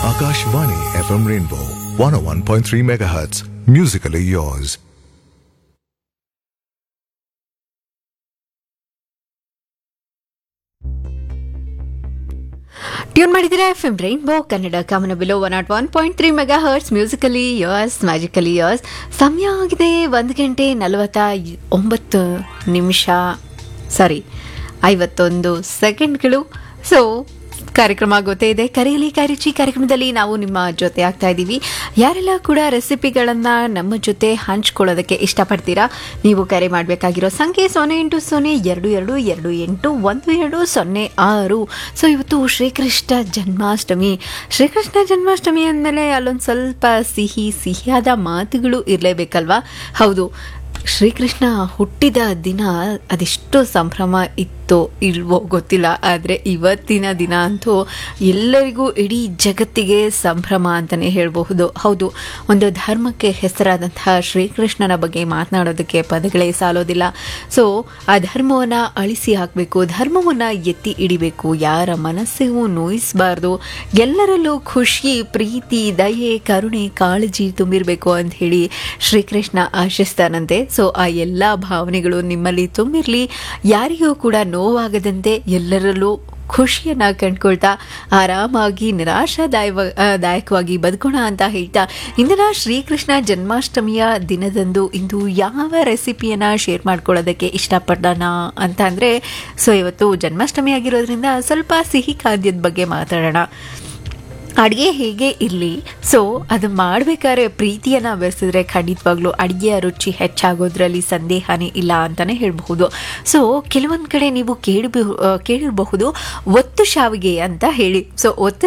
Akashvani FM Rainbow 101.3 MHz. Musically yours. Tune ಮಾಡಿದ್ರೆ F M rainbow Kannada ಕಾಮನ ಬಿಲೋ one not one point three megahertz musically yours magically yours ಸಮಯ ಆಗಿದೆ ಒಂದು ಗಂಟೆ ನಲವತ್ತ ಒಂಬತ್ತು ನಿಮಿಷ ಸಾರಿ ಐವತ್ತೊಂದು ಸೆಕೆಂಡ್ಗಳು ಸೊ ಕಾರ್ಯಕ್ರಮ ಗೊತ್ತೇ ಇದೆ ಕರೆಯಲಿ ಕರಿಚಿ ಕಾರ್ಯಕ್ರಮದಲ್ಲಿ ನಾವು ನಿಮ್ಮ ಜೊತೆ ಆಗ್ತಾ ಇದ್ದೀವಿ ಯಾರೆಲ್ಲ ಕೂಡ ರೆಸಿಪಿಗಳನ್ನು ನಮ್ಮ ಜೊತೆ ಹಂಚ್ಕೊಳ್ಳೋದಕ್ಕೆ ಇಷ್ಟಪಡ್ತೀರಾ ನೀವು ಕರೆ ಮಾಡಬೇಕಾಗಿರೋ ಸಂಖ್ಯೆ ಸೊನ್ನೆ ಎಂಟು ಸೊನ್ನೆ ಎರಡು ಎರಡು ಎರಡು ಎಂಟು ಒಂದು ಎರಡು ಸೊನ್ನೆ ಆರು ಸೊ ಇವತ್ತು ಶ್ರೀಕೃಷ್ಣ ಜನ್ಮಾಷ್ಟಮಿ ಶ್ರೀಕೃಷ್ಣ ಜನ್ಮಾಷ್ಟಮಿ ಅಂದಮೇಲೆ ಅಲ್ಲೊಂದು ಸ್ವಲ್ಪ ಸಿಹಿ ಸಿಹಿಯಾದ ಮಾತುಗಳು ಇರಲೇಬೇಕಲ್ವಾ ಹೌದು ಶ್ರೀಕೃಷ್ಣ ಹುಟ್ಟಿದ ದಿನ ಅದೆಷ್ಟು ಸಂಭ್ರಮ ಇತ್ತೋ ಇಲ್ವೋ ಗೊತ್ತಿಲ್ಲ ಆದರೆ ಇವತ್ತಿನ ದಿನ ಅಂತೂ ಎಲ್ಲರಿಗೂ ಇಡೀ ಜಗತ್ತಿಗೆ ಸಂಭ್ರಮ ಅಂತಲೇ ಹೇಳಬಹುದು ಹೌದು ಒಂದು ಧರ್ಮಕ್ಕೆ ಹೆಸರಾದಂತಹ ಶ್ರೀಕೃಷ್ಣನ ಬಗ್ಗೆ ಮಾತನಾಡೋದಕ್ಕೆ ಪದಗಳೇ ಸಾಲೋದಿಲ್ಲ ಸೊ ಆ ಧರ್ಮವನ್ನು ಅಳಿಸಿ ಹಾಕಬೇಕು ಧರ್ಮವನ್ನು ಎತ್ತಿ ಹಿಡಿಬೇಕು ಯಾರ ಮನಸ್ಸಿಗೂ ನೋಯಿಸಬಾರ್ದು ಎಲ್ಲರಲ್ಲೂ ಖುಷಿ ಪ್ರೀತಿ ದಯೆ ಕರುಣೆ ಕಾಳಜಿ ತುಂಬಿರಬೇಕು ಅಂತ ಹೇಳಿ ಶ್ರೀಕೃಷ್ಣ ಆಶಿಸ್ತಾನಂತೆ ಸೊ ಆ ಎಲ್ಲ ಭಾವನೆಗಳು ನಿಮ್ಮಲ್ಲಿ ತುಂಬಿರಲಿ ಯಾರಿಗೂ ಕೂಡ ನೋವಾಗದಂತೆ ಎಲ್ಲರಲ್ಲೂ ಖುಷಿಯನ್ನ ಕಂಡ್ಕೊಳ್ತಾ ಆರಾಮಾಗಿ ನಿರಾಶಾದಾಯ ದಾಯಕವಾಗಿ ಬದುಕೋಣ ಅಂತ ಹೇಳ್ತಾ ಇಂದಿನ ಶ್ರೀಕೃಷ್ಣ ಜನ್ಮಾಷ್ಟಮಿಯ ದಿನದಂದು ಇಂದು ಯಾವ ರೆಸಿಪಿಯನ್ನ ಶೇರ್ ಮಾಡ್ಕೊಳ್ಳೋದಕ್ಕೆ ಇಷ್ಟಪಡೋಣ ಅಂತ ಅಂದರೆ ಸೊ ಇವತ್ತು ಜನ್ಮಾಷ್ಟಮಿ ಆಗಿರೋದ್ರಿಂದ ಸ್ವಲ್ಪ ಸಿಹಿ ಖಾದ್ಯದ ಬಗ್ಗೆ ಮಾತಾಡೋಣ ಅಡುಗೆ ಹೇಗೆ ಇರಲಿ ಸೊ ಅದು ಮಾಡಬೇಕಾದ್ರೆ ಪ್ರೀತಿಯನ್ನು ಬೆಳೆಸಿದ್ರೆ ಖಂಡಿತವಾಗ್ಲೂ ಅಡುಗೆಯ ರುಚಿ ಹೆಚ್ಚಾಗೋದ್ರಲ್ಲಿ ಸಂದೇಹನೇ ಇಲ್ಲ ಅಂತಲೇ ಹೇಳಬಹುದು ಸೊ ಕೆಲವೊಂದು ಕಡೆ ನೀವು ಕೇಳಬಹುದು ಕೇಳಿರಬಹುದು ಒತ್ತು ಶಾವಿಗೆ ಅಂತ ಹೇಳಿ ಸೊ ಒತ್ತು